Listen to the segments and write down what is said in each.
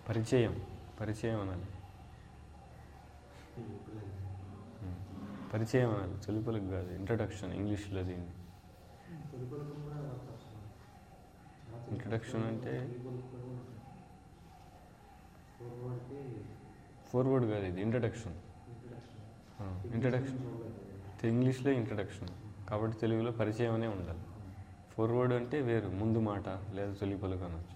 పరిచయం పరిచయం అనాలి ఉమ్. పరిచయం అనాలి తొలిపలకు కాదు ఇంట్రడక్షన్ ఇంగ్లీష్లో దీన్ని ఇంట్రడక్షన్ అంటే ఫోర్వర్డ్ కాదు ఇది ఇంట్రడక్షన్ ఇంట్రడక్షన్ ఇంగ్లీష్లో ఇంట్రడక్షన్ కాబట్టి తెలుగులో పరిచయం అనే ఉండాలి ఫోర్వర్డ్ అంటే వేరు ముందు మాట లేదా తొలి పలుకు అనొచ్చు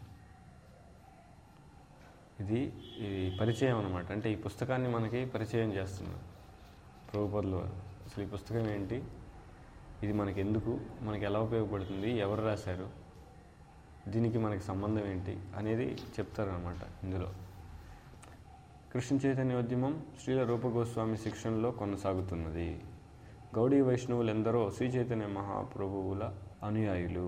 ఇది ఇది పరిచయం అనమాట అంటే ఈ పుస్తకాన్ని మనకి పరిచయం చేస్తున్నారు ప్రభుపదులు వారు అసలు ఈ పుస్తకం ఏంటి ఇది మనకి ఎందుకు మనకి ఎలా ఉపయోగపడుతుంది ఎవరు రాశారు దీనికి మనకి సంబంధం ఏంటి అనేది చెప్తారనమాట ఇందులో కృష్ణ చైతన్యోద్యమం శ్రీల రూపగోస్వామి శిక్షణలో కొనసాగుతున్నది గౌడీ వైష్ణవులు ఎందరో శ్రీ చైతన్య మహాప్రభువుల అనుయాయులు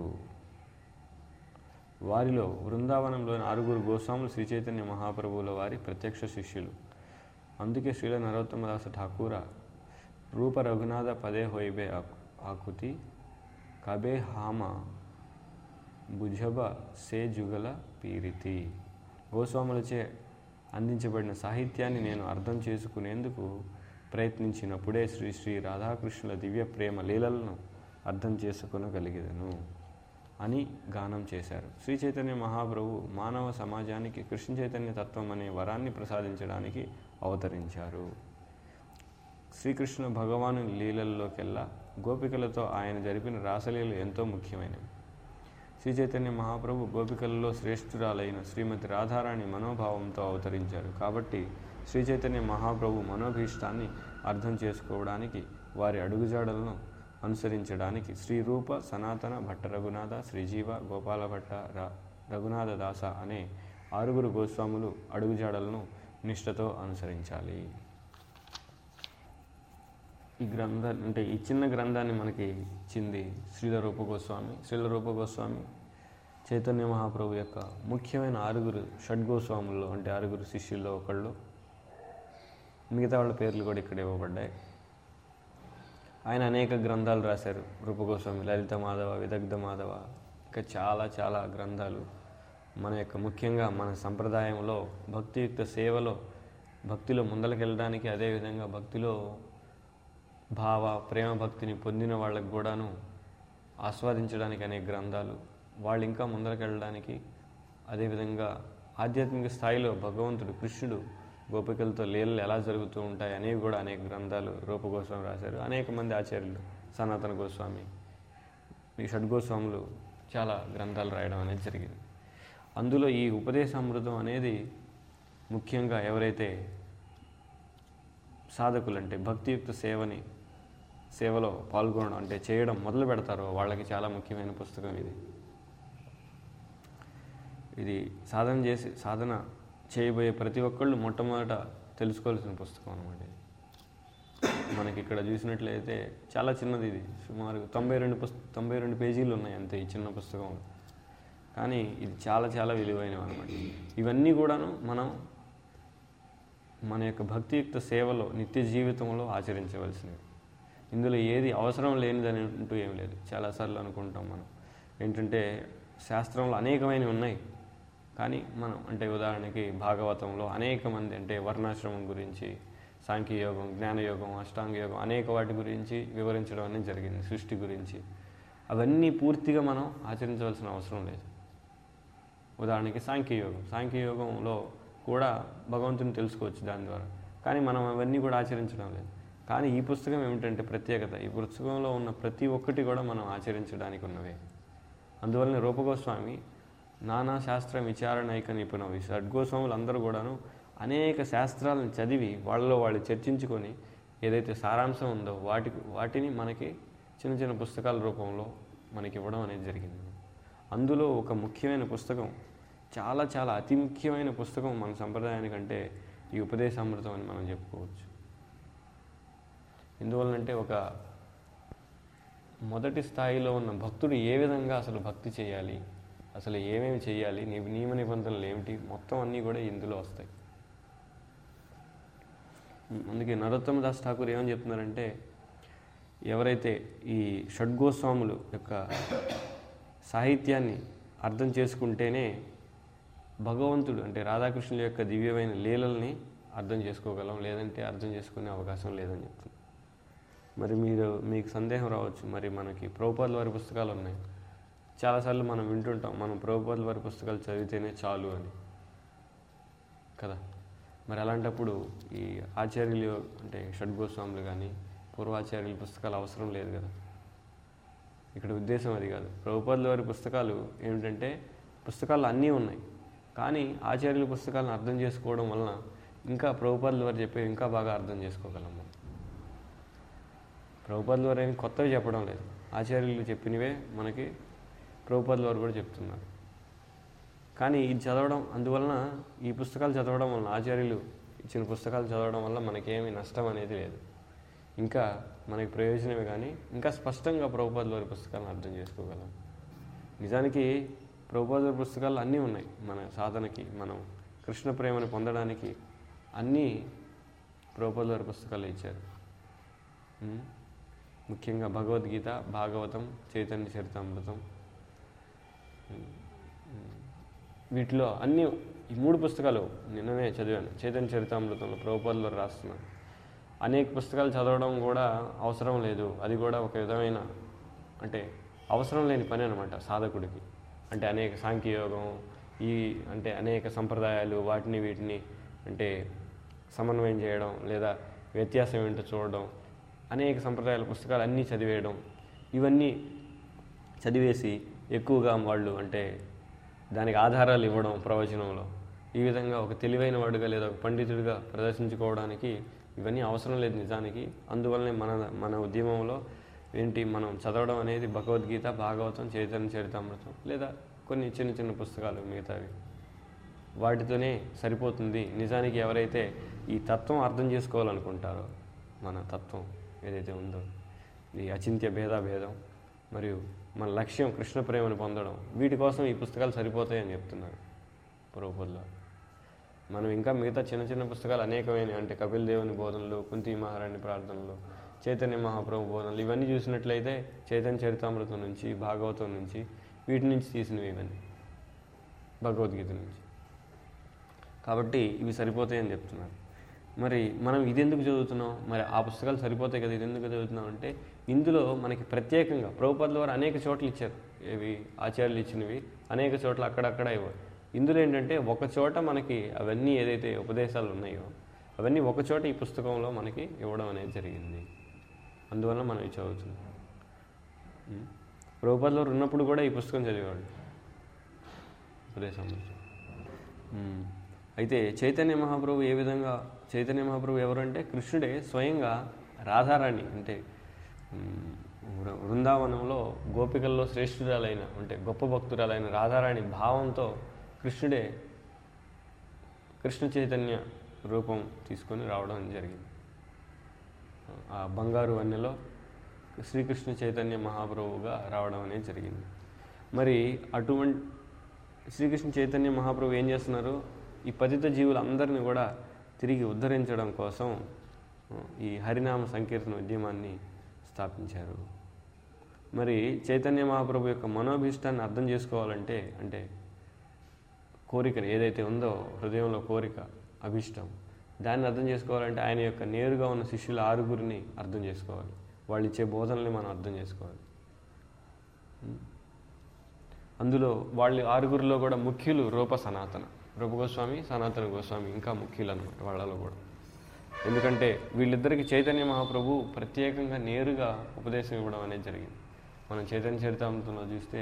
వారిలో బృందావనంలోని ఆరుగురు గోస్వాములు శ్రీ చైతన్య మహాప్రభువుల వారి ప్రత్యక్ష శిష్యులు అందుకే శ్రీల నరోత్తమదాస ఠాకూర రూప రఘునాథ పదే హోయిబే ఆకు- ఆకుతి కబే హామ భుజబ సే జుగల పీరితి గోస్వాములచే అందించబడిన సాహిత్యాన్ని నేను అర్థం చేసుకునేందుకు ప్రయత్నించినప్పుడే శ్రీ శ్రీ రాధాకృష్ణుల దివ్య ప్రేమ లీలలను అర్థం చేసుకొనగలిగేదను అని గానం చేశారు శ్రీ చైతన్య మహాప్రభు మానవ సమాజానికి కృష్ణ చైతన్య తత్వం అనే వరాన్ని ప్రసాదించడానికి అవతరించారు శ్రీకృష్ణ భగవాను లీలల్లోకెల్లా గోపికలతో ఆయన జరిపిన రాసలీలలు ఎంతో ముఖ్యమైనవి శ్రీ చైతన్య మహాప్రభు గోపికలలో శ్రేష్ఠురాలైన శ్రీమతి రాధారాణి మనోభావంతో అవతరించారు కాబట్టి శ్రీ చైతన్య మహాప్రభు మనోభీష్టాన్ని అర్థం చేసుకోవడానికి వారి అడుగుజాడలను అనుసరించడానికి శ్రీ రూప సనాతన భట్ట రఘునాథ శ్రీజీవ గోపాల భట్ట ర రఘునాథ దాస అనే ఆరుగురు గోస్వాములు అడుగుజాడలను నిష్ఠతో అనుసరించాలి ఈ గ్రంథ అంటే ఈ చిన్న గ్రంథాన్ని మనకి ఇచ్చింది శ్రీల రూప గోస్వామి శ్రీల రూప గోస్వామి చైతన్య మహాప్రభు యొక్క ముఖ్యమైన ఆరుగురు షడ్గోస్వాముల్లో అంటే ఆరుగురు శిష్యుల్లో ఒకళ్ళు మిగతా వాళ్ళ పేర్లు కూడా ఇక్కడ ఇవ్వబడ్డాయి ఆయన అనేక గ్రంథాలు రాశారు రూపగోస్వామి లలిత మాధవ విదగ్ధ మాధవ ఇంకా చాలా చాలా గ్రంథాలు మన యొక్క ముఖ్యంగా మన సంప్రదాయంలో భక్తియుక్త సేవలో భక్తిలో ముందలకెళ్ళడానికి అదేవిధంగా భక్తిలో భావ ప్రేమ భక్తిని పొందిన వాళ్ళకు కూడాను ఆస్వాదించడానికి అనేక గ్రంథాలు వాళ్ళు ఇంకా ముందరకెళ్ళడానికి అదేవిధంగా ఆధ్యాత్మిక స్థాయిలో భగవంతుడు కృష్ణుడు గోపికలతో లీలలు ఎలా జరుగుతూ ఉంటాయి అనేవి కూడా అనేక గ్రంథాలు రూపగోస్వామి రాశారు అనేక మంది ఆచార్యులు సనాతన గోస్వామి ఈ షడ్గోస్వాములు చాలా గ్రంథాలు రాయడం అనేది జరిగింది అందులో ఈ ఉపదేశామృతం అనేది ముఖ్యంగా ఎవరైతే సాధకులు అంటే భక్తియుక్త సేవని సేవలో పాల్గొనడం అంటే చేయడం మొదలు పెడతారో వాళ్ళకి చాలా ముఖ్యమైన పుస్తకం ఇది ఇది సాధన చేసి సాధన చేయబోయే ప్రతి ఒక్కళ్ళు మొట్టమొదట తెలుసుకోవాల్సిన పుస్తకం అనమాట ఇది మనకి ఇక్కడ చూసినట్లయితే చాలా చిన్నది ఇది సుమారు తొంభై రెండు పుస్త తొంభై రెండు పేజీలు ఉన్నాయి అంతే ఈ చిన్న పుస్తకంలో కానీ ఇది చాలా చాలా విలువైనవి అనమాట ఇవన్నీ కూడాను మనం మన యొక్క భక్తియుక్త సేవలో నిత్య జీవితంలో ఆచరించవలసినవి ఇందులో ఏది అవసరం లేనిదని అంటూ ఏం లేదు చాలాసార్లు అనుకుంటాం మనం ఏంటంటే శాస్త్రంలో అనేకమైనవి ఉన్నాయి కానీ మనం అంటే ఉదాహరణకి భాగవతంలో అనేక మంది అంటే వర్ణాశ్రమం గురించి సాంఖ్యయోగం జ్ఞానయోగం అష్టాంగ యోగం అనేక వాటి గురించి వివరించడం అనేది జరిగింది సృష్టి గురించి అవన్నీ పూర్తిగా మనం ఆచరించవలసిన అవసరం లేదు ఉదాహరణకి సాంఖ్యయోగం సాంఖ్యయోగంలో కూడా భగవంతుని తెలుసుకోవచ్చు దాని ద్వారా కానీ మనం అవన్నీ కూడా ఆచరించడం లేదు కానీ ఈ పుస్తకం ఏమిటంటే ప్రత్యేకత ఈ పుస్తకంలో ఉన్న ప్రతి ఒక్కటి కూడా మనం ఆచరించడానికి ఉన్నవే అందువలన రూపగోస్వామి నానా శాస్త్ర విచారణైక నిపుణవి షడ్గోస్వాములు అందరూ కూడాను అనేక శాస్త్రాలను చదివి వాళ్ళలో వాళ్ళు చర్చించుకొని ఏదైతే సారాంశం ఉందో వాటి వాటిని మనకి చిన్న చిన్న పుస్తకాల రూపంలో మనకి ఇవ్వడం అనేది జరిగింది అందులో ఒక ముఖ్యమైన పుస్తకం చాలా చాలా అతి ముఖ్యమైన పుస్తకం మన సంప్రదాయానికంటే ఈ ఉపదేశామృతం అని మనం చెప్పుకోవచ్చు ఎందువల్లంటే ఒక మొదటి స్థాయిలో ఉన్న భక్తుడు ఏ విధంగా అసలు భక్తి చేయాలి అసలు ఏమేమి చేయాలి నీ నియమ నిబంధనలు ఏమిటి మొత్తం అన్నీ కూడా ఇందులో వస్తాయి అందుకే నరోత్తమ దాస్ ఠాకూర్ ఏమని చెప్తున్నారంటే ఎవరైతే ఈ షడ్గోస్వాములు యొక్క సాహిత్యాన్ని అర్థం చేసుకుంటేనే భగవంతుడు అంటే రాధాకృష్ణుల యొక్క దివ్యమైన లీలల్ని అర్థం చేసుకోగలం లేదంటే అర్థం చేసుకునే అవకాశం లేదని చెప్తుంది మరి మీరు మీకు సందేహం రావచ్చు మరి మనకి ప్రభుపాదుల వారి పుస్తకాలు ఉన్నాయి చాలాసార్లు మనం వింటుంటాం మనం ప్రభుపాదుల వారి పుస్తకాలు చదివితేనే చాలు అని కదా మరి అలాంటప్పుడు ఈ ఆచార్యులు అంటే షడ్గోస్వాములు కానీ పూర్వాచార్యుల పుస్తకాలు అవసరం లేదు కదా ఇక్కడ ఉద్దేశం అది కాదు ప్రభుపాదుల వారి పుస్తకాలు ఏమిటంటే పుస్తకాలు అన్నీ ఉన్నాయి కానీ ఆచార్యుల పుస్తకాలను అర్థం చేసుకోవడం వలన ఇంకా ప్రభుపాదుల వారు చెప్పేవి ఇంకా బాగా అర్థం చేసుకోగలం మనం ప్రభుపాదుల వారు ఏమి కొత్తవి చెప్పడం లేదు ఆచార్యులు చెప్పినవే మనకి ప్రభుపాదుల వారు కూడా చెప్తున్నారు కానీ ఇది చదవడం అందువలన ఈ పుస్తకాలు చదవడం వలన ఆచార్యులు ఇచ్చిన పుస్తకాలు చదవడం వల్ల మనకేమీ నష్టం అనేది లేదు ఇంకా మనకి ప్రయోజనమే కానీ ఇంకా స్పష్టంగా ప్రభుపాదుల వారి పుస్తకాలను అర్థం చేసుకోగలం నిజానికి ప్రభుపాదుల వారి పుస్తకాలు అన్నీ ఉన్నాయి మన సాధనకి మనం కృష్ణ ప్రేమను పొందడానికి అన్నీ ప్రభుపాదుల వారి పుస్తకాలు ఇచ్చారు ఉం? ముఖ్యంగా భగవద్గీత భాగవతం చైతన్య చరితామృతం ఉం. ఉం. వీటిలో అన్ని ఈ మూడు పుస్తకాలు నిన్ననే చదివాను చైతన్య చరితామృతంలో ప్రభుపాదులు వారు రాస్తున్నాను అనేక పుస్తకాలు చదవడం కూడా అవసరం లేదు అది కూడా ఒక విధమైన అంటే అవసరం లేని పని అనమాట సాధకుడికి అంటే అనేక సాంఖ్యయోగం ఈ అంటే అనేక సంప్రదాయాలు వాటిని వీటిని అంటే సమన్వయం చేయడం లేదా వ్యత్యాసం ఏంటో చూడడం అనేక సంప్రదాయాల పుస్తకాలు అన్నీ చదివేయడం ఇవన్నీ చదివేసి ఎక్కువగా వాళ్ళు అంటే దానికి ఆధారాలు ఇవ్వడం ప్రవచనంలో ఈ విధంగా ఒక తెలివైన వాడుగా లేదా ఒక పండితుడిగా ప్రదర్శించుకోవడానికి ఇవన్నీ అవసరం లేదు నిజానికి అందువల్లనే మన మన ఉద్యమంలో ఏంటి మనం చదవడం అనేది భగవద్గీత భాగవతం చైతన్య చరితామృతం లేదా కొన్ని చిన్న చిన్న పుస్తకాలు మిగతావి వాటితోనే సరిపోతుంది నిజానికి ఎవరైతే ఈ తత్వం అర్థం చేసుకోవాలనుకుంటారో మన తత్వం ఏదైతే ఉందో ఈ అచింత్య భేదాభేదం మరియు మన లక్ష్యం కృష్ణ ప్రేమను పొందడం వీటి కోసం ఈ పుస్తకాలు సరిపోతాయని చెప్తున్నారు ప్రభుపదిలో మనం ఇంకా మిగతా చిన్న చిన్న పుస్తకాలు అనేకమైన అంటే కపిల్ దేవుని బోధనలు కుంతి మహారాణి ప్రార్థనలు చైతన్య మహాప్రభు బోధనలు ఇవన్నీ చూసినట్లయితే చైతన్య చరితామృతం నుంచి భాగవతం నుంచి వీటి నుంచి తీసినవి ఇవన్నీ భగవద్గీత నుంచి కాబట్టి ఇవి సరిపోతాయని చెప్తున్నారు మరి మనం ఇది ఎందుకు చదువుతున్నాం మరి ఆ పుస్తకాలు సరిపోతాయి కదా ఇది ఎందుకు చదువుతున్నాం అంటే ఇందులో మనకి ప్రత్యేకంగా ప్రభుపదుల వారు అనేక చోట్ల ఇచ్చారు ఇవి ఆచార్యులు ఇచ్చినవి అనేక చోట్ల అక్కడక్కడ ఇవ్వరు ఇందులో ఏంటంటే ఒక చోట మనకి అవన్నీ ఏదైతే ఉపదేశాలు ఉన్నాయో అవన్నీ ఒక చోట ఈ పుస్తకంలో మనకి ఇవ్వడం అనేది జరిగింది అందువల్ల మనం ఇది చదువుతున్నాం ఉం. ప్రభుపదుల వారు ఉన్నప్పుడు కూడా ఈ పుస్తకం చదివేవాడు ఉపదేశం ఉం. అయితే చైతన్య మహాప్రభు ఏ విధంగా చైతన్య మహాప్రభు ఎవరంటే కృష్ణుడే స్వయంగా రాధారాణి అంటే ఉమ్, వృ- వృందావనంలో గోపికల్లో శ్రేష్ఠురాలైన అంటే గొప్ప భక్తురాలైన రాధారాణి భావంతో కృష్ణుడే కృష్ణ చైతన్య రూపం తీసుకొని రావడం జరిగింది ఆ బంగారు వన్నెలో శ్రీకృష్ణ చైతన్య మహాప్రభువుగా రావడం అనేది జరిగింది మరి అటువంటి శ్రీకృష్ణ చైతన్య మహాప్రభు ఏం చేస్తున్నారు ఈ పతిత జీవులందరినీ కూడా తిరిగి ఉద్ధరించడం కోసం ఆ, ఈ హరినామ సంకీర్తన ఉద్యమాన్ని స్థాపించారు మరి చైతన్య మహాప్రభు యొక్క మనోభీష్టాన్ని అర్థం చేసుకోవాలంటే అంటే కోరికను ఏదైతే ఉందో హృదయంలో కోరిక అభిష్టం దాన్ని అర్థం చేసుకోవాలంటే ఆయన యొక్క నేరుగా ఉన్న శిష్యుల ఆరుగురిని అర్థం చేసుకోవాలి వాళ్ళు ఇచ్చే బోధనల్ని మనం అర్థం చేసుకోవాలి ఉం. అందులో వాళ్ళు ఆరుగురిలో కూడా ముఖ్యులు రూప సనాతన రూప గోస్వామి సనాతన గోస్వామి ఇంకా ముఖ్యులు అనమాట వాళ్ళలో కూడా ఎందుకంటే వీళ్ళిద్దరికి చైతన్య మహాప్రభు ప్రత్యేకంగా నేరుగా ఉపదేశం ఇవ్వడం అనేది జరిగింది మనం చైతన్య చరితామృతంలో చూస్తే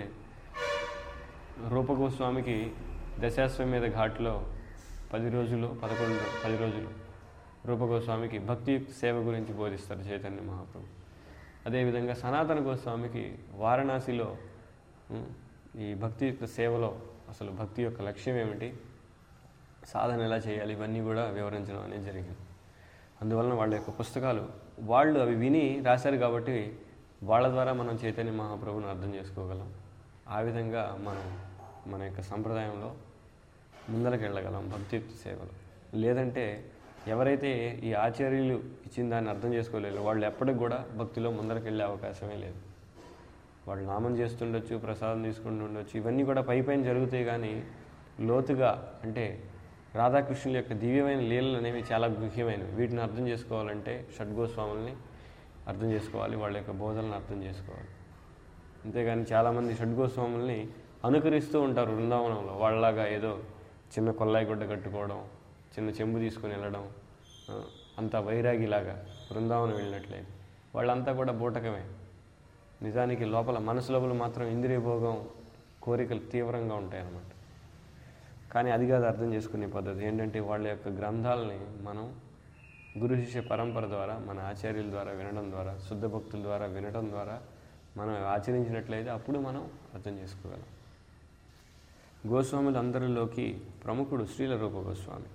రూపగోస్వామికి దశాశ్వమేధ ఘాట్లో పది రోజులు పదకొండు పది రోజులు రూపగోస్వామికి భక్తియుక్త సేవ గురించి బోధిస్తారు చైతన్య మహాప్రభు అదేవిధంగా సనాతన గోస్వామికి వారణాసిలో ఉం, ఈ భక్తియుక్త సేవలో అసలు భక్తి యొక్క లక్ష్యం ఏమిటి సాధన ఎలా చేయాలి ఇవన్నీ కూడా వివరించడం అనేది జరిగింది అందువలన వాళ్ళ యొక్క పుస్తకాలు వాళ్ళు అవి విని రాశారు కాబట్టి వాళ్ళ ద్వారా మనం చైతన్య మహాప్రభుని అర్థం చేసుకోగలం ఆ విధంగా మనం మన యొక్క సంప్రదాయంలో ముందరకు వెళ్ళగలం భక్తియుక్త సేవలో లేదంటే ఎవరైతే ఈ ఆచార్యులు ఇచ్చిన దాన్ని అర్థం చేసుకోలేరు వాళ్ళు ఎప్పటికి కూడా భక్తిలో ముందరకు వెళ్ళే అవకాశమే లేదు వాళ్ళు నామం చేస్తుండొచ్చు ప్రసాదం తీసుకుంటూ ఉండొచ్చు ఇవన్నీ కూడా పై పైన జరుగుతాయి కానీ లోతుగా అంటే రాధాకృష్ణుల యొక్క దివ్యమైన లీలలు అనేవి చాలా ముఖ్యమైనవి వీటిని అర్థం చేసుకోవాలంటే షడ్గోస్వాముల్ని అర్థం చేసుకోవాలి వాళ్ళ యొక్క బోధనలను అర్థం చేసుకోవాలి అంతేగాని చాలామంది షడ్గోస్వాముల్ని అనుకరిస్తూ ఉంటారు బృందావనంలో వాళ్ళలాగా ఏదో చిన్న కొల్లాయి గుడ్డ కట్టుకోవడం చిన్న చెంబు తీసుకొని వెళ్ళడం ఆ, అంత వైరాగిలాగా బృందావనం వెళ్ళినట్లేదు వాళ్ళంతా కూడా బూటకమే నిజానికి లోపల మనసు లోపల మాత్రం ఇంద్రియ భోగం కోరికలు తీవ్రంగా ఉంటాయి అన్నమాట కానీ అది కాదు అర్థం చేసుకునే పద్ధతి ఏంటంటే వాళ్ళ యొక్క గ్రంథాలని మనం గురు శిష్య పరంపర ద్వారా మన ఆచార్యుల ద్వారా వినడం ద్వారా శుద్ధ భక్తుల ద్వారా వినడం ద్వారా మనం ఆచరించినట్లయితే అప్పుడు మనం అర్థం చేసుకోగలం గోస్వాములందరిలోకి ప్రముఖుడు శ్రీల రూప గోస్వామి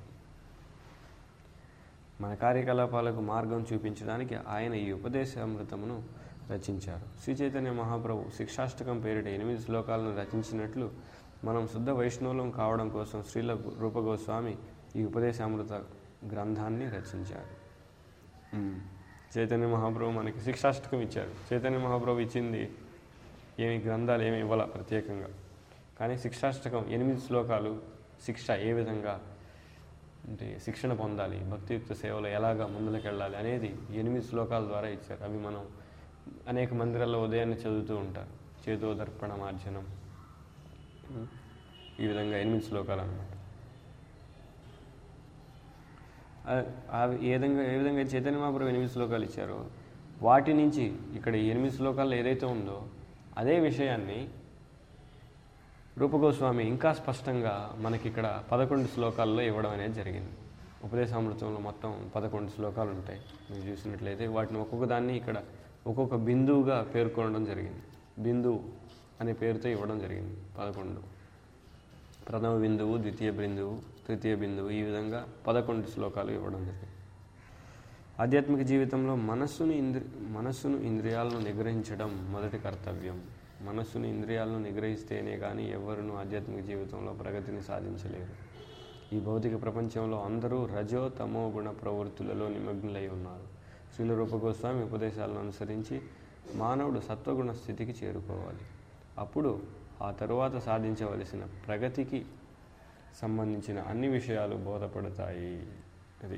మన కార్యకలాపాలకు మార్గం చూపించడానికి ఆయన ఈ ఉపదేశామృతమును రచించారు శ్రీ చైతన్య మహాప్రభు శిక్షాష్టకం పేరిట ఎనిమిది శ్లోకాలను రచించినట్లు మనం శుద్ధ వైష్ణవులం కావడం కోసం శ్రీల రూప గోస్వామి ఈ ఉపదేశామృత గ్రంథాన్ని రచించారు ఉమ్. చైతన్య మహాప్రభు మనకి శిక్షాష్టకం ఇచ్చారు చైతన్య మహాప్రభు ఇచ్చింది ఏమి గ్రంథాలు ఏమి ఇవ్వాల ప్రత్యేకంగా కానీ శిక్షాష్టకం ఎనిమిది శ్లోకాలు శిక్ష ఏ విధంగా అంటే శిక్షణ పొందాలి భక్తియుక్త సేవలో ఎలాగా ముందుకు వెళ్ళాలి అనేది ఎనిమిది శ్లోకాల ద్వారా ఇచ్చారు అవి మనం అనేక మందిరాల్లో ఉదయాన్నే చదువుతూ ఉంటారు చేతో దర్పణ మార్జనం ఈ విధంగా ఎనిమిది శ్లోకాలు అన్నమాట ఆ- ఆ ఏ విధంగా ఏ విధంగా చైతన్య మహాప్రభు ఎనిమిది శ్లోకాలు ఇచ్చారో వాటి నుంచి ఇక్కడ ఈ ఎనిమిది శ్లోకాల్లో ఏదైతే ఉందో అదే విషయాన్ని రూపగోస్వామి ఇంకా స్పష్టంగా మనకి ఇక్కడ పదకొండు శ్లోకాల్లో ఇవ్వడం అనేది జరిగింది ఉపదేశామృతంలో మొత్తం పదకొండు శ్లోకాలు ఉంటాయి మీరు చూసినట్లయితే వాటిని ఒక్కొక్క దాన్ని ఇక్కడ ఒక్కొక్క బిందువుగా పేర్కొనడం జరిగింది బిందువు అనే పేరుతో ఇవ్వడం జరిగింది పదకొండు ప్రథమ బిందువు ద్వితీయ బిందువు తృతీయ బిందువు ఈ విధంగా పదకొండు శ్లోకాలు ఇవ్వడం జరిగింది ఆధ్యాత్మిక జీవితంలో మనస్సును ఇంద్రి మనస్సును ఇంద్రియాలను నిగ్రహించడం మొదటి కర్తవ్యం మనస్సును ఇంద్రియాలను నిగ్రహిస్తేనే కానీ ఎవరును ఆధ్యాత్మిక జీవితంలో ప్రగతిని సాధించలేరు ఈ భౌతిక ప్రపంచంలో అందరూ రజో తమో గుణ ప్రవృత్తులలో నిమగ్నులై ఉన్నారు శ్రీల రూప గోస్వామి ఉపదేశాలను అనుసరించి మానవుడు సత్వగుణ స్థితికి చేరుకోవాలి అప్పుడు ఆ తరువాత సాధించవలసిన ప్రగతికి సంబంధించిన అన్ని విషయాలు బోధపడతాయి అది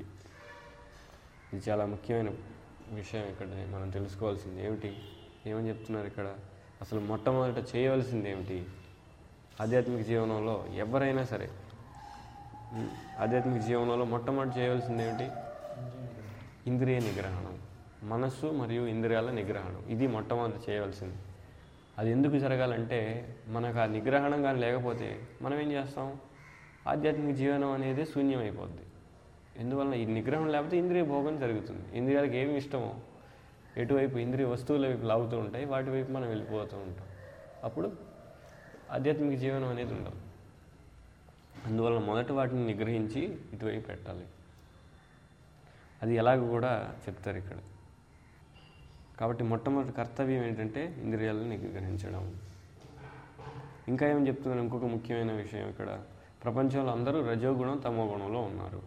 ఇది చాలా ముఖ్యమైన విషయం ఇక్కడ మనం తెలుసుకోవాల్సింది ఏమిటి ఏమని చెప్తున్నారు ఇక్కడ అసలు మొట్టమొదట చేయవలసింది ఏమిటి ఆధ్యాత్మిక జీవనంలో ఎవరైనా సరే ఉం, ఆధ్యాత్మిక జీవనంలో మొట్టమొదటి చేయవలసింది ఏమిటి ఇంద్రియ నిగ్రహణం మనస్సు మరియు ఇంద్రియాల నిగ్రహణం ఇది మొట్టమొదటి చేయవలసింది అది ఎందుకు జరగాలంటే మనకు ఆ నిగ్రహణం కానీ లేకపోతే మనం ఏం చేస్తాం ఆధ్యాత్మిక జీవనం అనేది శూన్యమైపోద్ది ఎందువలన ఈ నిగ్రహం లేకపోతే ఇంద్రియ భోగం జరుగుతుంది ఇంద్రియాలకు ఏమి ఇష్టమో ఎటువైపు ఇంద్రియ వస్తువుల వైపు లాగుతూ ఉంటాయి వాటి వైపు మనం వెళ్ళిపోతూ ఉంటాం అప్పుడు ఆధ్యాత్మిక జీవనం అనేది ఉండదు అందువలన మొదట వాటిని నిగ్రహించి ఇటువైపు పెట్టాలి అది ఎలాగ కూడా చెప్తారు ఇక్కడ కాబట్టి మొట్టమొదటి కర్తవ్యం ఏంటంటే ఇంద్రియాలను నిగ్రహించడం ఇంకా ఏం చెప్తున్నారు ఇంకొక ముఖ్యమైన విషయం ఇక్కడ ప్రపంచంలో అందరూ రజోగుణం తమో గుణంలో ఉన్నారు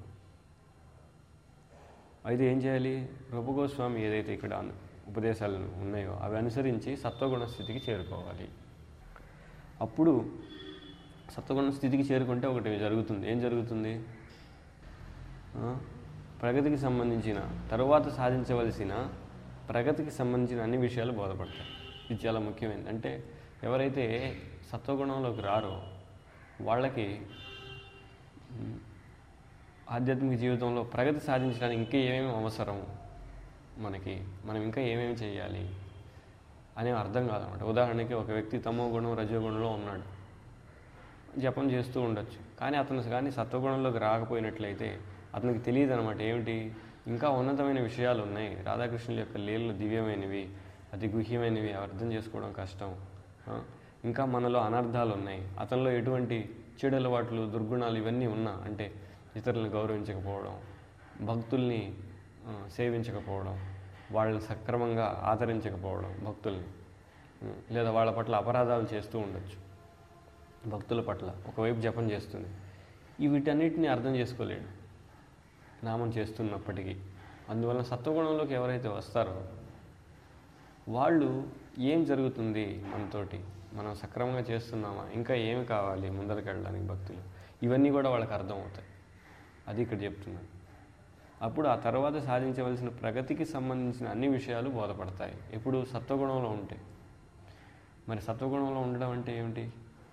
అయితే ఏం చేయాలి రూపగోస్వామి ఏదైతే ఇక్కడ అను- ఉపదేశాలు ఉన్నాయో అవి అనుసరించి సత్వగుణ స్థితికి చేరుకోవాలి అప్పుడు సత్వగుణ స్థితికి చేరుకుంటే ఒకటి జరుగుతుంది ఏం జరుగుతుంది ఆ, ప్రగతికి సంబంధించిన తరువాత సాధించవలసిన ప్రగతికి సంబంధించిన అన్ని విషయాలు బోధపడతాయి ఇది చాలా ముఖ్యమైనది అంటే ఎవరైతే సత్వగుణంలోకి రారో వాళ్ళకి ఉమ్, ఆధ్యాత్మిక జీవితంలో ప్రగతి సాధించడానికి ఇంకా ఏమేమి అవసరం మనకి మనం ఇంకా ఏమేమి చేయాలి అనే అర్థం కాదనమాట ఉదాహరణకి ఒక వ్యక్తి తమో గుణం రజోగుణంలో ఉన్నాడు జపం చేస్తూ ఉండొచ్చు కానీ అతను కానీ సత్వగుణంలోకి రాకపోయినట్లయితే అతనికి తెలియదు అనమాట ఏమిటి ఇంకా ఉన్నతమైన విషయాలు ఉన్నాయి రాధాకృష్ణుల యొక్క లీలలు దివ్యమైనవి అతి గుహ్యమైనవి అర్థం చేసుకోవడం కష్టం ఆ? ఇంకా మనలో అనర్థాలు ఉన్నాయి అతనిలో ఎటువంటి చెడు అలవాట్లు దుర్గుణాలు ఇవన్నీ ఉన్నా అంటే ఇతరులను గౌరవించకపోవడం భక్తుల్ని ఆ, సేవించకపోవడం వాళ్ళని సక్రమంగా ఆదరించకపోవడం భక్తుల్ని ఉం, లేదా వాళ్ళ పట్ల అపరాధాలు చేస్తూ ఉండొచ్చు భక్తుల పట్ల ఒకవైపు జపం చేస్తుంది ఈ వీటన్నిటిని అర్థం చేసుకోలేడు నామం చేస్తున్నప్పటికీ అందువలన సత్వగుణంలోకి ఎవరైతే వస్తారో వాళ్ళు ఏం జరుగుతుంది మనతోటి మనం సక్రమంగా చేస్తున్నామా ఇంకా ఏమి కావాలి ముందరికి వెళ్ళడానికి భక్తులు ఇవన్నీ కూడా వాళ్ళకి అర్థమవుతాయి అది ఇక్కడ చెప్తున్నాను అప్పుడు ఆ తర్వాత సాధించవలసిన ప్రగతికి సంబంధించిన అన్ని విషయాలు బోధపడతాయి ఎప్పుడు సత్వగుణంలో ఉంటే మరి సత్వగుణంలో ఉండడం అంటే ఏమిటి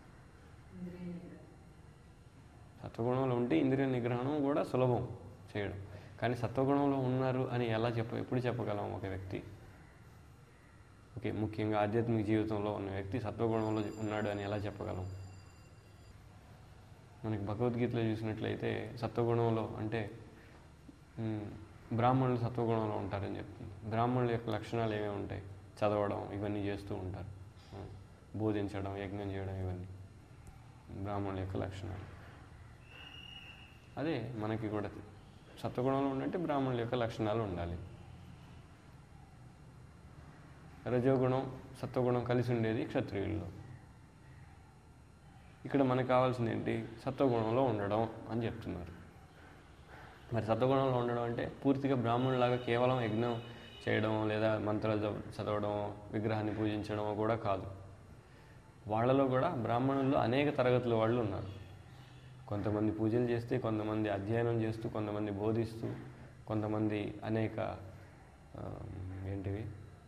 సత్వగుణంలో ఉంటే ఇంద్రియ నిగ్రహణం కూడా సులభం చేయడం కానీ సత్వగుణంలో ఉన్నారు అని ఎలా చెప్ప ఎప్పుడు చెప్పగలం ఒక వ్యక్తి ఓకే ముఖ్యంగా ఆధ్యాత్మిక జీవితంలో ఉన్న వ్యక్తి సత్వగుణంలో ఉన్నాడు అని ఎలా చెప్పగలం మనకి భగవద్గీతలో చూసినట్లయితే సత్వగుణంలో అంటే మ్, బ్రాహ్మణులు సత్వగుణంలో ఉంటారని చెప్తుంది బ్రాహ్మణుల యొక్క లక్షణాలు ఏమేమి ఉంటాయి చదవడం ఇవన్నీ చేస్తూ ఉంటారు మ్, బోధించడం యజ్ఞం చేయడం ఇవన్నీ బ్రాహ్మణుల యొక్క లక్షణాలు అదే మనకి కూడా సత్వగుణంలో ఉండంటే బ్రాహ్మణుల యొక్క లక్షణాలు ఉండాలి రజోగుణం సత్వగుణం కలిసి ఉండేది క్షత్రియుల్లో ఇక్కడ మనకు కావాల్సింది ఏంటి సత్వగుణంలో ఉండడం అని చెప్తున్నారు మరి సత్వగుణంలో ఉండడం అంటే పూర్తిగా బ్రాహ్మణులాగా కేవలం యజ్ఞం చేయడం లేదా మంత్రాలు చదవ- చదవడం విగ్రహాన్ని పూజించడం కూడా కాదు వాళ్ళలో కూడా బ్రాహ్మణుల్లో అనేక తరగతుల వాళ్ళు ఉన్నారు కొంతమంది పూజలు చేస్తే కొంతమంది అధ్యయనం చేస్తూ కొంతమంది బోధిస్తూ కొంతమంది అనేక ఆ, ఏంటివి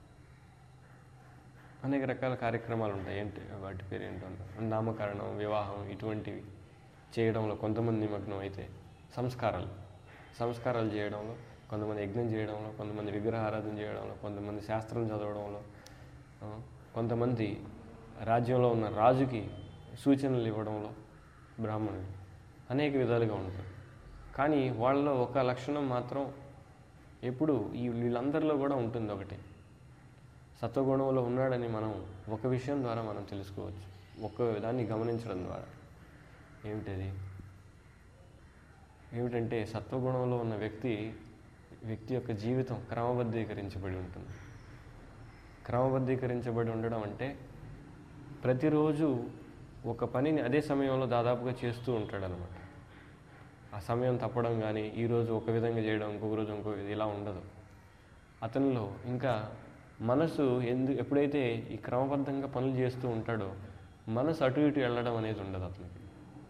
అనేక రకాల కార్యక్రమాలు ఉంటాయి ఏంటి వాటి పేరు ఏంటో నామకరణం వివాహం ఇటువంటివి చేయడంలో కొంతమంది నిమగ్నం అయితే సంస్కారాలు సంస్కారాలు చేయడంలో కొంతమంది యజ్ఞం చేయడంలో కొంతమంది విగ్రహారాధన చేయడంలో కొంతమంది శాస్త్రం చదవడంలో ఆ, కొంతమంది రాజ్యంలో ఉన్న రాజుకి సూచనలు ఇవ్వడంలో బ్రాహ్మణులు అనేక విధాలుగా ఉంటారు కానీ వాళ్ళలో ఒక లక్షణం మాత్రం ఎప్పుడు ఈ వీళ్ళందరిలో కూడా ఉంటుంది ఒకటి సత్వగుణంలో ఉన్నాడని మనం ఒక విషయం ద్వారా మనం తెలుసుకోవచ్చు ఒక దాన్ని గమనించడం ద్వారా ఏమిటది ఏమిటంటే సత్వగుణంలో ఉన్న వ్యక్తి వ్యక్తి యొక్క జీవితం క్రమబద్ధీకరించబడి ఉంటుంది క్రమబద్ధీకరించబడి ఉండడం అంటే ప్రతిరోజు ఒక పనిని అదే సమయంలో దాదాపుగా చేస్తూ ఉంటాడనమాట ఆ సమయం తప్పడం కానీ ఈరోజు ఒక విధంగా చేయడం ఇంకొక రోజు ఇంకో విధంగా ఇలా ఉండదు అతనిలో ఇంకా మనసు ఎందు ఎప్పుడైతే ఈ క్రమబద్ధంగా పనులు చేస్తూ ఉంటాడో మనసు అటు ఇటు వెళ్ళడం అనేది ఉండదు అతనికి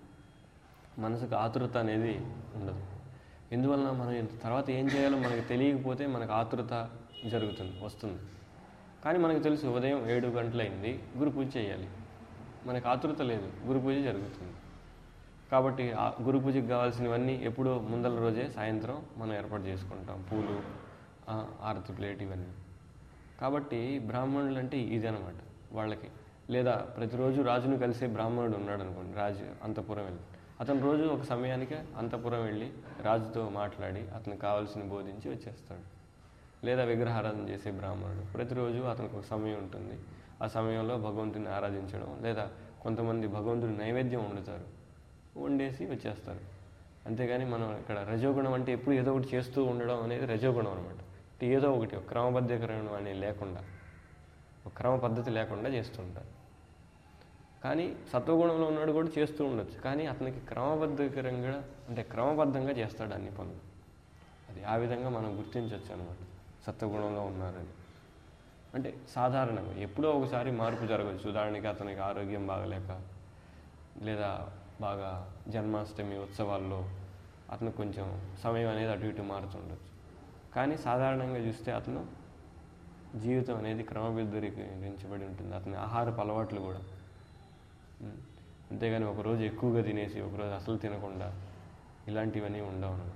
మనసుకు ఆతురత అనేది ఉండదు ఎందువలన మనం ఇంత తర్వాత ఏం చేయాలో మనకు తెలియకపోతే మనకు ఆతురత జరుగుతుంది వస్తుంది కానీ మనకు తెలుసు ఉదయం ఏడు గంటలైంది గురు పూజ చేయాలి మనకు ఆతురత లేదు గురు పూజ జరుగుతుంది కాబట్టి ఆ గురు పూజకి కావాల్సినవన్నీ ఎప్పుడో ముందల రోజే సాయంత్రం మనం ఏర్పాటు చేసుకుంటాం పూలు ఆ, ఆరతి ప్లేట్ ఇవన్నీ కాబట్టి బ్రాహ్మణులు అంటే ఇది అనమాట వాళ్ళకి లేదా ప్రతిరోజు రాజును కలిసే బ్రాహ్మణుడు ఉన్నాడు అనుకోండి రాజు అంతపురం వెళ్ళి అతను రోజు ఒక సమయానికి అంతపురం వెళ్ళి రాజుతో మాట్లాడి అతనికి కావాల్సిన బోధించి వచ్చేస్తాడు లేదా విగ్రహారాధన చేసే బ్రాహ్మణుడు ప్రతిరోజు అతనికి ఒక సమయం ఉంటుంది ఆ సమయంలో భగవంతుని ఆరాధించడం లేదా కొంతమంది భగవంతుడి నైవేద్యం వండుతారు వండేసి వచ్చేస్తారు అంతేగాని మనం ఇక్కడ రజోగుణం అంటే ఎప్పుడు ఏదో ఒకటి చేస్తూ ఉండడం అనేది రజోగుణం అనమాట అంటే ఏదో ఒకటి ఒక క్రమబద్ధీకరణం అనేది లేకుండా ఒక క్రమ పద్ధతి లేకుండా చేస్తూ ఉంటారు కానీ సత్వగుణంలో ఉన్నాడు కూడా చేస్తూ ఉండొచ్చు కానీ అతనికి క్రమబద్ధీకరంగా అంటే క్రమబద్ధంగా చేస్తాడు అన్ని పనులు అది ఆ విధంగా మనం గుర్తించవచ్చు అనమాట సత్వగుణంలో ఉన్నారని అంటే సాధారణంగా ఎప్పుడో ఒకసారి మార్పు జరగవచ్చు ఉదాహరణకి అతనికి ఆరోగ్యం బాగలేక లేదా బాగా జన్మాష్టమి ఉత్సవాల్లో అతను కొంచెం సమయం అనేది అటు ఇటు మారుతుండొచ్చు కానీ సాధారణంగా చూస్తే అతను జీవితం అనేది క్రమబద్ధీకరించబడి ఉంటుంది అతని ఆహారపు అలవాట్లు కూడా ఉం. అంతేగాని ఒకరోజు ఎక్కువగా తినేసి ఒకరోజు అసలు తినకుండా ఇలాంటివన్నీ ఉండవు అన్నమాట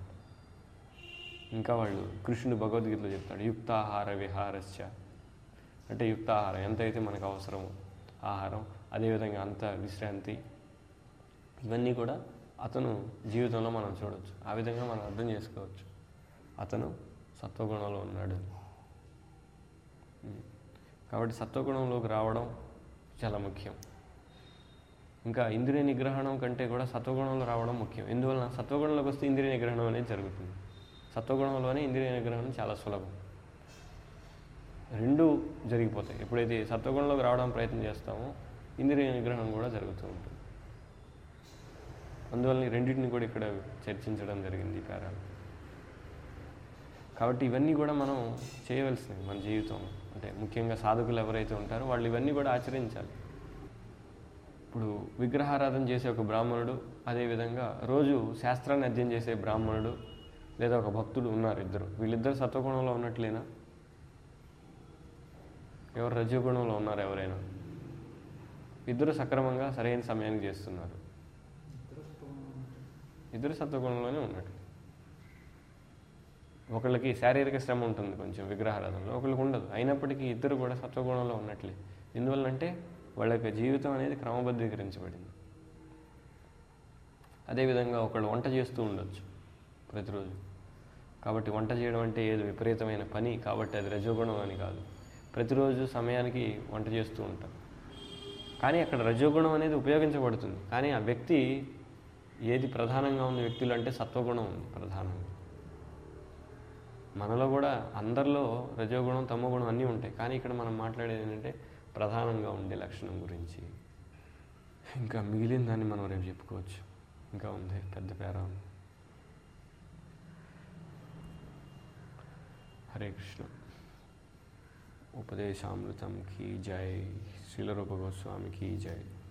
ఇంకా వాళ్ళు కృష్ణుడు భగవద్గీతలో చెప్తాడు యుక్తాహార విహారశ్చ అంటే యుక్తాహారం ఎంతైతే మనకు అవసరమో ఆహారం అదేవిధంగా అంత విశ్రాంతి ఇవన్నీ కూడా అతను జీవితంలో మనం చూడవచ్చు ఆ విధంగా మనం అర్థం చేసుకోవచ్చు అతను సత్వగుణంలో ఉన్నాడు ఉం. కాబట్టి సత్వగుణంలోకి రావడం చాలా ముఖ్యం ఇంకా ఇంద్రియ నిగ్రహణం కంటే కూడా సత్వగుణంలో రావడం ముఖ్యం ఎందువలన సత్వగుణంలోకి వస్తే ఇంద్రియ నిగ్రహణం అనేది జరుగుతుంది సత్వగుణంలోనే ఇంద్రియ నిగ్రహణం చాలా సులభం రెండు జరిగిపోతాయి ఎప్పుడైతే సత్వగుణంలోకి రావడం ప్రయత్నం చేస్తామో ఇంద్రియ నిగ్రహణం కూడా జరుగుతూ ఉంటుంది అందువల్ల ఈ రెండింటిని కూడా ఇక్కడ చర్చించడం జరిగింది ఈ పేరాలు కాబట్టి ఇవన్నీ కూడా మనం చేయవలసినవి మన జీవితంలో అంటే ముఖ్యంగా సాధకులు ఎవరైతే ఉంటారో వాళ్ళు ఇవన్నీ కూడా ఆచరించాలి ఇప్పుడు విగ్రహారాధన చేసే ఒక బ్రాహ్మణుడు అదేవిధంగా రోజు శాస్త్రాన్ని అధ్యయనం చేసే బ్రాహ్మణుడు లేదా ఒక భక్తుడు ఉన్నారు ఇద్దరు వీళ్ళిద్దరు సత్వగుణంలో ఉన్నట్లేనా ఎవరు రజోగుణంలో ఉన్నారు ఎవరైనా ఇద్దరు సక్రమంగా సరైన సమయానికి చేస్తున్నారు ఇద్దరు సత్వగుణంలోనే ఉన్నట్లు ఒకళ్ళకి శారీరక శ్రమ ఉంటుంది కొంచెం విగ్రహారాధనలో ఒకళ్ళకి ఉండదు అయినప్పటికీ ఇద్దరు కూడా సత్వగుణంలో ఉన్నట్లే ఎందువల్లంటే వాళ్ళ యొక్క జీవితం అనేది క్రమబద్ధీకరించబడింది అదేవిధంగా ఒకళ్ళు వంట చేస్తూ ఉండొచ్చు ప్రతిరోజు కాబట్టి వంట చేయడం అంటే ఏదో విపరీతమైన పని కాబట్టి అది రజోగుణం అని కాదు ప్రతిరోజు సమయానికి వంట చేస్తూ ఉంటారు కానీ అక్కడ రజోగుణం అనేది ఉపయోగించబడుతుంది కానీ ఆ వ్యక్తి ఏది ప్రధానంగా ఉంది వ్యక్తులు అంటే సత్వగుణం ఉంది ప్రధానంగా మనలో కూడా అందరిలో రజోగుణం తమోగుణం అన్నీ ఉంటాయి కానీ ఇక్కడ మనం మాట్లాడేది ఏంటంటే ప్రధానంగా ఉండే లక్షణం గురించి ఇంకా మిగిలిన దాన్ని మనం రేపు చెప్పుకోవచ్చు ఇంకా ఉంది పెద్ద పేర ఉంది హరే కృష్ణ ఉపదేశామృతం కీ జై శ్రీల రూప గోస్వామి కీ జై